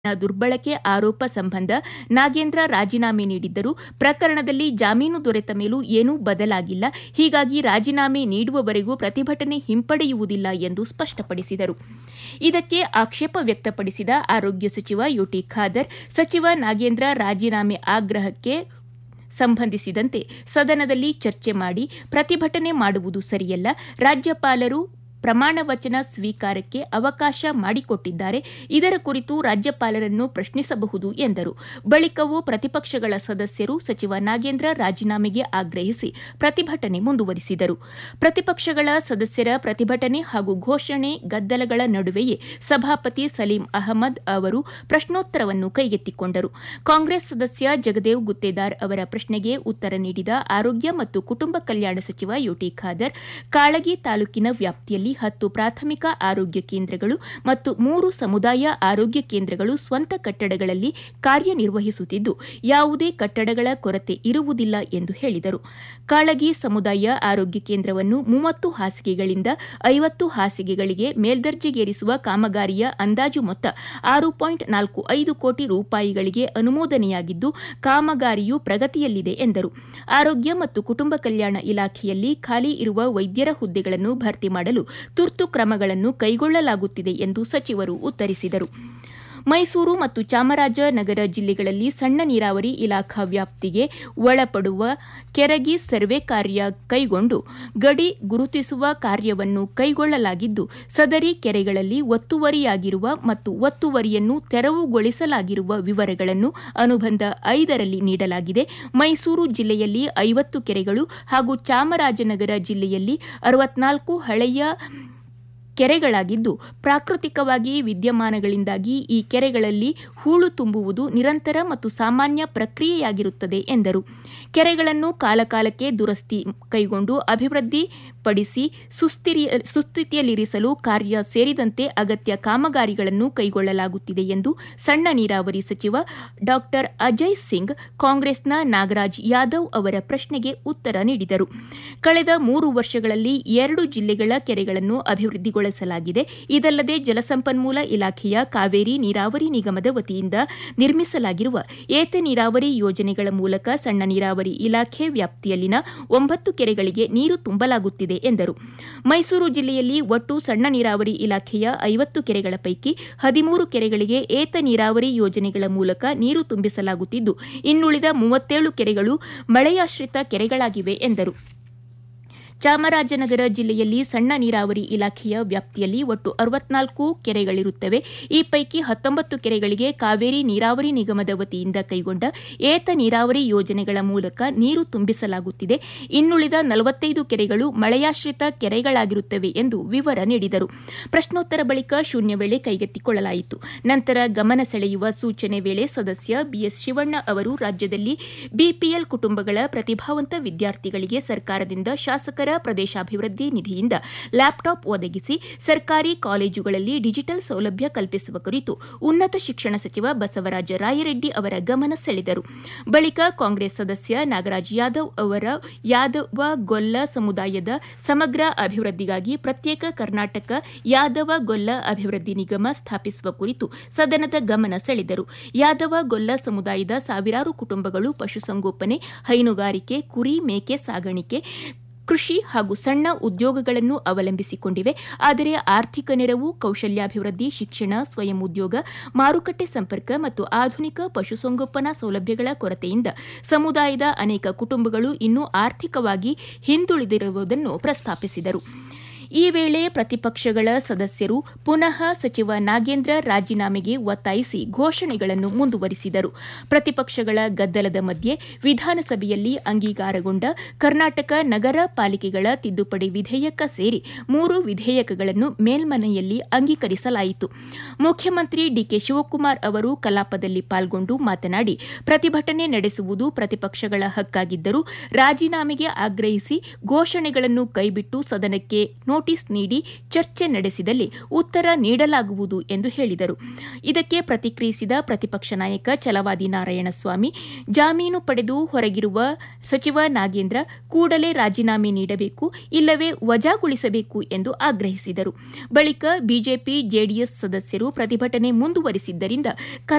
ದುರ್ಬಳಕೆ ಆರೋಪ ಸಂಬಂಧ ನಾಗೇಂದ್ರ ರಾಜೀನಾಮೆ ನೀಡಿದ್ದರು ಪ್ರಕರಣದಲ್ಲಿ ಜಾಮೀನು ದೊರೆತ ಮೇಲೂ ಏನೂ ಬದಲಾಗಿಲ್ಲ ಹೀಗಾಗಿ ರಾಜೀನಾಮೆ ನೀಡುವವರೆಗೂ ಪ್ರತಿಭಟನೆ ಹಿಂಪಡೆಯುವುದಿಲ್ಲ ಎಂದು ಸ್ಪಷ್ಟಪಡಿಸಿದರು ಇದಕ್ಕೆ ಆಕ್ಷೇಪ ವ್ಯಕ್ತಪಡಿಸಿದ ಆರೋಗ್ಯ ಸಚಿವ ಯುಟಿ ಖಾದರ್ ಸಚಿವ ನಾಗೇಂದ್ರ ರಾಜೀನಾಮೆ ಆಗ್ರಹಕ್ಕೆ ಸಂಬಂಧಿಸಿದಂತೆ ಸದನದಲ್ಲಿ ಚರ್ಚೆ ಮಾಡಿ ಪ್ರತಿಭಟನೆ ಮಾಡುವುದು ಸರಿಯಲ್ಲ ರಾಜ್ಯಪಾಲರು ಪ್ರಮಾಣ ವಚನ ಸ್ವೀಕಾರಕ್ಕೆ ಅವಕಾಶ ಮಾಡಿಕೊಟ್ಟಿದ್ದಾರೆ ಇದರ ಕುರಿತು ರಾಜ್ಯಪಾಲರನ್ನು ಪ್ರಶ್ನಿಸಬಹುದು ಎಂದರು ಬಳಿಕವೂ ಪ್ರತಿಪಕ್ಷಗಳ ಸದಸ್ಯರು ಸಚಿವ ನಾಗೇಂದ್ರ ರಾಜೀನಾಮೆಗೆ ಆಗ್ರಹಿಸಿ ಪ್ರತಿಭಟನೆ ಮುಂದುವರಿಸಿದರು ಪ್ರತಿಪಕ್ಷಗಳ ಸದಸ್ಯರ ಪ್ರತಿಭಟನೆ ಹಾಗೂ ಘೋಷಣೆ ಗದ್ದಲಗಳ ನಡುವೆಯೇ ಸಭಾಪತಿ ಸಲೀಂ ಅಹಮದ್ ಅವರು ಪ್ರಶ್ನೋತ್ತರವನ್ನು ಕೈಗೆತ್ತಿಕೊಂಡರು ಕಾಂಗ್ರೆಸ್ ಸದಸ್ಯ ಜಗದೇವ್ ಗುತ್ತೇದಾರ್ ಅವರ ಪ್ರಶ್ನೆಗೆ ಉತ್ತರ ನೀಡಿದ ಆರೋಗ್ಯ ಮತ್ತು ಕುಟುಂಬ ಕಲ್ಯಾಣ ಸಚಿವ ಯುಟಿ ಖಾದರ್ ಕಾಳಗಿ ತಾಲೂಕಿನ ವ್ಯಾಪ್ತಿಯಲ್ಲಿ ಹತ್ತು ಪ್ರಾಥಮಿಕ ಆರೋಗ್ಯ ಕೇಂದ್ರಗಳು ಮತ್ತು ಮೂರು ಸಮುದಾಯ ಆರೋಗ್ಯ ಕೇಂದ್ರಗಳು ಸ್ವಂತ ಕಟ್ಟಡಗಳಲ್ಲಿ ಕಾರ್ಯನಿರ್ವಹಿಸುತ್ತಿದ್ದು ಯಾವುದೇ ಕಟ್ಟಡಗಳ ಕೊರತೆ ಇರುವುದಿಲ್ಲ ಎಂದು ಹೇಳಿದರು ಕಾಳಗಿ ಸಮುದಾಯ ಆರೋಗ್ಯ ಕೇಂದ್ರವನ್ನು ಮೂವತ್ತು ಹಾಸಿಗೆಗಳಿಂದ ಐವತ್ತು ಹಾಸಿಗೆಗಳಿಗೆ ಮೇಲ್ದರ್ಜೆಗೇರಿಸುವ ಕಾಮಗಾರಿಯ ಅಂದಾಜು ಮೊತ್ತ ಆರು ಪಾಯಿಂಟ್ ನಾಲ್ಕು ಐದು ಕೋಟಿ ರೂಪಾಯಿಗಳಿಗೆ ಅನುಮೋದನೆಯಾಗಿದ್ದು ಕಾಮಗಾರಿಯು ಪ್ರಗತಿಯಲ್ಲಿದೆ ಎಂದರು ಆರೋಗ್ಯ ಮತ್ತು ಕುಟುಂಬ ಕಲ್ಯಾಣ ಇಲಾಖೆಯಲ್ಲಿ ಖಾಲಿ ಇರುವ ವೈದ್ಯರ ಹುದ್ದೆಗಳನ್ನು ಭರ್ತಿ ಮಾಡಲು ತುರ್ತು ಕ್ರಮಗಳನ್ನು ಕೈಗೊಳ್ಳಲಾಗುತ್ತಿದೆ ಎಂದು ಸಚಿವರು ಉತ್ತರಿಸಿದರು ಮೈಸೂರು ಮತ್ತು ಚಾಮರಾಜನಗರ ಜಿಲ್ಲೆಗಳಲ್ಲಿ ಸಣ್ಣ ನೀರಾವರಿ ಇಲಾಖಾ ವ್ಯಾಪ್ತಿಗೆ ಒಳಪಡುವ ಕೆರಗಿ ಸರ್ವೆ ಕಾರ್ಯ ಕೈಗೊಂಡು ಗಡಿ ಗುರುತಿಸುವ ಕಾರ್ಯವನ್ನು ಕೈಗೊಳ್ಳಲಾಗಿದ್ದು ಸದರಿ ಕೆರೆಗಳಲ್ಲಿ ಒತ್ತುವರಿಯಾಗಿರುವ ಮತ್ತು ಒತ್ತುವರಿಯನ್ನು ತೆರವುಗೊಳಿಸಲಾಗಿರುವ ವಿವರಗಳನ್ನು ಅನುಬಂಧ ಐದರಲ್ಲಿ ನೀಡಲಾಗಿದೆ ಮೈಸೂರು ಜಿಲ್ಲೆಯಲ್ಲಿ ಐವತ್ತು ಕೆರೆಗಳು ಹಾಗೂ ಚಾಮರಾಜನಗರ ಜಿಲ್ಲೆಯಲ್ಲಿ ಅರವತ್ನಾಲ್ಕು ಹಳೆಯ ಕೆರೆಗಳಾಗಿದ್ದು ಪ್ರಾಕೃತಿಕವಾಗಿ ವಿದ್ಯಮಾನಗಳಿಂದಾಗಿ ಈ ಕೆರೆಗಳಲ್ಲಿ ಹೂಳು ತುಂಬುವುದು ನಿರಂತರ ಮತ್ತು ಸಾಮಾನ್ಯ ಪ್ರಕ್ರಿಯೆಯಾಗಿರುತ್ತದೆ ಎಂದರು ಕೆರೆಗಳನ್ನು ಕಾಲಕಾಲಕ್ಕೆ ದುರಸ್ತಿ ಕೈಗೊಂಡು ಅಭಿವೃದ್ಧಿಪಡಿಸಿ ಸುಸ್ಥಿತಿಯಲ್ಲಿರಿಸಲು ಕಾರ್ಯ ಸೇರಿದಂತೆ ಅಗತ್ಯ ಕಾಮಗಾರಿಗಳನ್ನು ಕೈಗೊಳ್ಳಲಾಗುತ್ತಿದೆ ಎಂದು ಸಣ್ಣ ನೀರಾವರಿ ಸಚಿವ ಡಾ ಅಜಯ್ ಸಿಂಗ್ ಕಾಂಗ್ರೆಸ್ನ ನಾಗರಾಜ್ ಯಾದವ್ ಅವರ ಪ್ರಶ್ನೆಗೆ ಉತ್ತರ ನೀಡಿದರು ಕಳೆದ ಮೂರು ವರ್ಷಗಳಲ್ಲಿ ಎರಡು ಜಿಲ್ಲೆಗಳ ಕೆರೆಗಳನ್ನು ಅಭಿವೃದ್ಧಿಗೊಳಿಸಲಾಗಿದೆ ಇದಲ್ಲದೆ ಜಲಸಂಪನ್ಮೂಲ ಇಲಾಖೆಯ ಕಾವೇರಿ ನೀರಾವರಿ ನಿಗಮದ ವತಿಯಿಂದ ನಿರ್ಮಿಸಲಾಗಿರುವ ಏತ ನೀರಾವರಿ ಯೋಜನೆಗಳ ಮೂಲಕ ಸಣ್ಣ ನೀರಾವರಿ ಇಲಾಖೆ ವ್ಯಾಪ್ತಿಯಲ್ಲಿನ ಒಂಬತ್ತು ಕೆರೆಗಳಿಗೆ ನೀರು ತುಂಬಲಾಗುತ್ತಿದೆ ಎಂದರು ಮೈಸೂರು ಜಿಲ್ಲೆಯಲ್ಲಿ ಒಟ್ಟು ಸಣ್ಣ ನೀರಾವರಿ ಇಲಾಖೆಯ ಐವತ್ತು ಕೆರೆಗಳ ಪೈಕಿ ಹದಿಮೂರು ಕೆರೆಗಳಿಗೆ ಏತ ನೀರಾವರಿ ಯೋಜನೆಗಳ ಮೂಲಕ ನೀರು ತುಂಬಿಸಲಾಗುತ್ತಿದ್ದು ಇನ್ನುಳಿದ ಮೂವತ್ತೇಳು ಕೆರೆಗಳು ಮಳೆಯಾಶ್ರಿತ ಕೆರೆಗಳಾಗಿವೆ ಎಂದರು ಚಾಮರಾಜನಗರ ಜಿಲ್ಲೆಯಲ್ಲಿ ಸಣ್ಣ ನೀರಾವರಿ ಇಲಾಖೆಯ ವ್ಯಾಪ್ತಿಯಲ್ಲಿ ಒಟ್ಟು ಅರವತ್ನಾಲ್ಕು ಕೆರೆಗಳಿರುತ್ತವೆ ಈ ಪೈಕಿ ಹತ್ತೊಂಬತ್ತು ಕೆರೆಗಳಿಗೆ ಕಾವೇರಿ ನೀರಾವರಿ ನಿಗಮದ ವತಿಯಿಂದ ಕೈಗೊಂಡ ಏತ ನೀರಾವರಿ ಯೋಜನೆಗಳ ಮೂಲಕ ನೀರು ತುಂಬಿಸಲಾಗುತ್ತಿದೆ ಇನ್ನುಳಿದ ನಲವತ್ತೈದು ಕೆರೆಗಳು ಮಳೆಯಾಶ್ರಿತ ಕೆರೆಗಳಾಗಿರುತ್ತವೆ ಎಂದು ವಿವರ ನೀಡಿದರು ಪ್ರಶ್ನೋತ್ತರ ಬಳಿಕ ಶೂನ್ಯ ವೇಳೆ ಕೈಗೆತ್ತಿಕೊಳ್ಳಲಾಯಿತು ನಂತರ ಗಮನ ಸೆಳೆಯುವ ಸೂಚನೆ ವೇಳೆ ಸದಸ್ಯ ಬಿಎಸ್ ಶಿವಣ್ಣ ಅವರು ರಾಜ್ಯದಲ್ಲಿ ಬಿಪಿಎಲ್ ಕುಟುಂಬಗಳ ಪ್ರತಿಭಾವಂತ ವಿದ್ಯಾರ್ಥಿಗಳಿಗೆ ಸರ್ಕಾರದಿಂದ ಶಾಸಕರ ಪ್ರದೇಶಾಭಿವೃದ್ಧಿ ನಿಧಿಯಿಂದ ಲ್ಯಾಪ್ಟಾಪ್ ಒದಗಿಸಿ ಸರ್ಕಾರಿ ಕಾಲೇಜುಗಳಲ್ಲಿ ಡಿಜಿಟಲ್ ಸೌಲಭ್ಯ ಕಲ್ಪಿಸುವ ಕುರಿತು ಉನ್ನತ ಶಿಕ್ಷಣ ಸಚಿವ ಬಸವರಾಜ ರಾಯರೆಡ್ಡಿ ಅವರ ಗಮನ ಸೆಳೆದರು ಬಳಿಕ ಕಾಂಗ್ರೆಸ್ ಸದಸ್ಯ ನಾಗರಾಜ್ ಯಾದವ್ ಅವರ ಯಾದವ ಗೊಲ್ಲ ಸಮುದಾಯದ ಸಮಗ್ರ ಅಭಿವೃದ್ಧಿಗಾಗಿ ಪ್ರತ್ಯೇಕ ಕರ್ನಾಟಕ ಯಾದವ ಗೊಲ್ಲ ಅಭಿವೃದ್ಧಿ ನಿಗಮ ಸ್ಥಾಪಿಸುವ ಕುರಿತು ಸದನದ ಗಮನ ಸೆಳೆದರು ಯಾದವ ಗೊಲ್ಲ ಸಮುದಾಯದ ಸಾವಿರಾರು ಕುಟುಂಬಗಳು ಪಶುಸಂಗೋಪನೆ ಹೈನುಗಾರಿಕೆ ಕುರಿ ಮೇಕೆ ಸಾಗಾಣಿಕೆ ಕೃಷಿ ಹಾಗೂ ಸಣ್ಣ ಉದ್ಯೋಗಗಳನ್ನು ಅವಲಂಬಿಸಿಕೊಂಡಿವೆ ಆದರೆ ಆರ್ಥಿಕ ನೆರವು ಕೌಶಲ್ಯಾಭಿವೃದ್ಧಿ ಶಿಕ್ಷಣ ಸ್ವಯಂ ಉದ್ಯೋಗ ಮಾರುಕಟ್ಟೆ ಸಂಪರ್ಕ ಮತ್ತು ಆಧುನಿಕ ಪಶುಸಂಗೋಪನಾ ಸೌಲಭ್ಯಗಳ ಕೊರತೆಯಿಂದ ಸಮುದಾಯದ ಅನೇಕ ಕುಟುಂಬಗಳು ಇನ್ನೂ ಆರ್ಥಿಕವಾಗಿ ಹಿಂದುಳಿದಿರುವುದನ್ನು ಪ್ರಸ್ತಾಪಿಸಿದರು ಈ ವೇಳೆ ಪ್ರತಿಪಕ್ಷಗಳ ಸದಸ್ಯರು ಪುನಃ ಸಚಿವ ನಾಗೇಂದ್ರ ರಾಜೀನಾಮೆಗೆ ಒತ್ತಾಯಿಸಿ ಘೋಷಣೆಗಳನ್ನು ಮುಂದುವರಿಸಿದರು ಪ್ರತಿಪಕ್ಷಗಳ ಗದ್ದಲದ ಮಧ್ಯೆ ವಿಧಾನಸಭೆಯಲ್ಲಿ ಅಂಗೀಕಾರಗೊಂಡ ಕರ್ನಾಟಕ ನಗರ ಪಾಲಿಕೆಗಳ ತಿದ್ದುಪಡಿ ವಿಧೇಯಕ ಸೇರಿ ಮೂರು ವಿಧೇಯಕಗಳನ್ನು ಮೇಲ್ಮನೆಯಲ್ಲಿ ಅಂಗೀಕರಿಸಲಾಯಿತು ಮುಖ್ಯಮಂತ್ರಿ ಡಿಕೆ ಶಿವಕುಮಾರ್ ಅವರು ಕಲಾಪದಲ್ಲಿ ಪಾಲ್ಗೊಂಡು ಮಾತನಾಡಿ ಪ್ರತಿಭಟನೆ ನಡೆಸುವುದು ಪ್ರತಿಪಕ್ಷಗಳ ಹಕ್ಕಾಗಿದ್ದರೂ ರಾಜೀನಾಮೆಗೆ ಆಗ್ರಹಿಸಿ ಘೋಷಣೆಗಳನ್ನು ಕೈಬಿಟ್ಟು ಸದನಕ್ಕೆ ನೋಟಿಸ್ ನೀಡಿ ಚರ್ಚೆ ನಡೆಸಿದಲ್ಲಿ ಉತ್ತರ ನೀಡಲಾಗುವುದು ಎಂದು ಹೇಳಿದರು ಇದಕ್ಕೆ ಪ್ರತಿಕ್ರಿಯಿಸಿದ ಪ್ರತಿಪಕ್ಷ ನಾಯಕ ಛಲವಾದಿ ನಾರಾಯಣಸ್ವಾಮಿ ಜಾಮೀನು ಪಡೆದು ಹೊರಗಿರುವ ಸಚಿವ ನಾಗೇಂದ್ರ ಕೂಡಲೇ ರಾಜೀನಾಮೆ ನೀಡಬೇಕು ಇಲ್ಲವೇ ವಜಾಗೊಳಿಸಬೇಕು ಎಂದು ಆಗ್ರಹಿಸಿದರು ಬಳಿಕ ಬಿಜೆಪಿ ಜೆಡಿಎಸ್ ಸದಸ್ಯರು ಪ್ರತಿಭಟನೆ ಮುಂದುವರಿಸಿದ್ದರಿಂದ